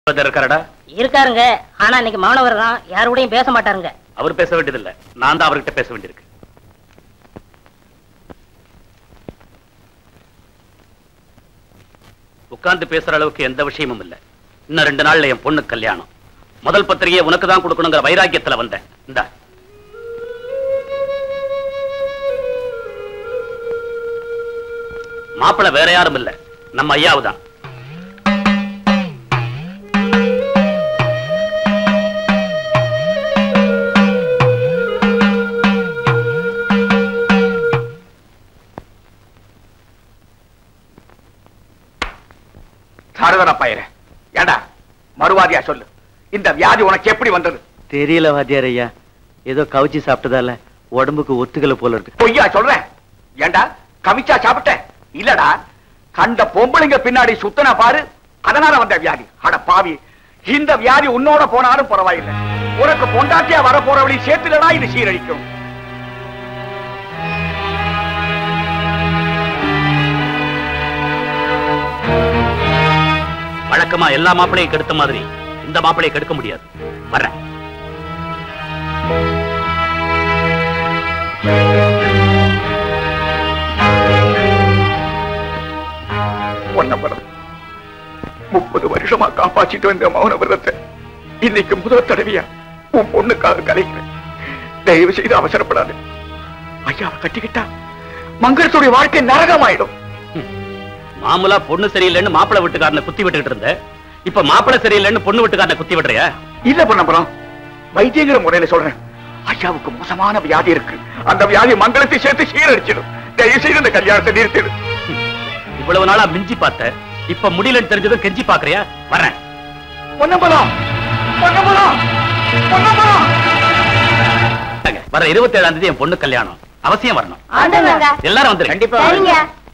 brother இருக்காரடா இருக்காருங்க ஆனா இன்னைக்கு மாணவர் தான் யாரோடையும் பேச மாட்டாருங்க அவர் பேச வேண்டியதில்லை நான் தான் அவர்கிட்ட பேச வேண்டியிருக்கு உட்கார்ந்து பேசுற அளவுக்கு எந்த விஷயமும் இல்ல இன்னும் ரெண்டு நாள்ல என் பொண்ணு கல்யாணம் முதல் பத்திரிகையை உனக்கு தான் கொடுக்கணுங்கிற வைராக்கியத்துல வந்தேன் இந்தா மாப்பிளை வேற யாரும் இல்ல நம்ம ஐயாவுதான் சரதன பயிர ஏடா மறுவாதியா சொல்லு இந்த வியாதி உனக்கு எப்படி வந்தது தெரியல வாத்தியார் ஐயா ஏதோ கவுச்சி சாப்பிட்டதால உடம்புக்கு ஒத்துக்கல போல இருக்கு பொய்யா சொல்றேன் ஏண்டா கவிச்சா சாப்பிட்ட இல்லடா கண்ட பொம்பளைங்க பின்னாடி சுத்தனா பாரு அதனால வந்த வியாதி அட பாவி இந்த வியாதி உன்னோட போனாலும் பரவாயில்லை உனக்கு பொண்டாட்டியா வர போறவளை சேர்த்துலடா இது சீரழிக்கும் வழக்கமா எல்லா மாப்பிளையும் கெடுத்த மாதிரி இந்த மாப்பிளையை கெடுக்க முடியாது வர்றேன் பொன்னம்பலம் முப்பது வருஷமா காப்பாற்றிட்டு வந்த மௌன விரதத்தை இன்னைக்கு முதல் தடவையா உன் பொண்ணுக்காக கலைக்கிறேன் தயவு செய்து அவசரப்படாது ஐயாவை கட்டிக்கிட்டா மங்களத்துடைய வாழ்க்கை நரகமாயிடும் மாமூலா பொண்ணு சரியில்லைன்னு மாப்பிளை வீட்டுக்காரனை குத்தி விட்டுக்கிட்டு இருந்த இப்ப மாப்பிளை சரியில்லைன்னு பொண்ணு வீட்டுக்காரனை குத்தி விடுறியா இல்ல பொன்னம்பலம் வைத்தியங்கிற முறையில சொல்றேன் ஐயாவுக்கு மோசமான வியாதி இருக்கு அந்த வியாதி மங்களத்தை சேர்த்து சீரடிச்சிடும் தயவு செய்து இந்த கல்யாணத்தை நிறுத்திடு இவ்வளவு நாளா மிஞ்சி பார்த்த இப்ப முடியலன்னு தெரிஞ்சதும் கெஞ்சி பாக்குறியா வர்றேன் பொன்னம்பலம் பொன்னம்பலம் பொன்னம்பலம் வர இருபத்தி ஏழாம் தேதி என் பொண்ணு கல்யாணம் அவசியம் வரணும் ஆண்டவங்க எல்லாரும் வந்துருங்க சரிங்க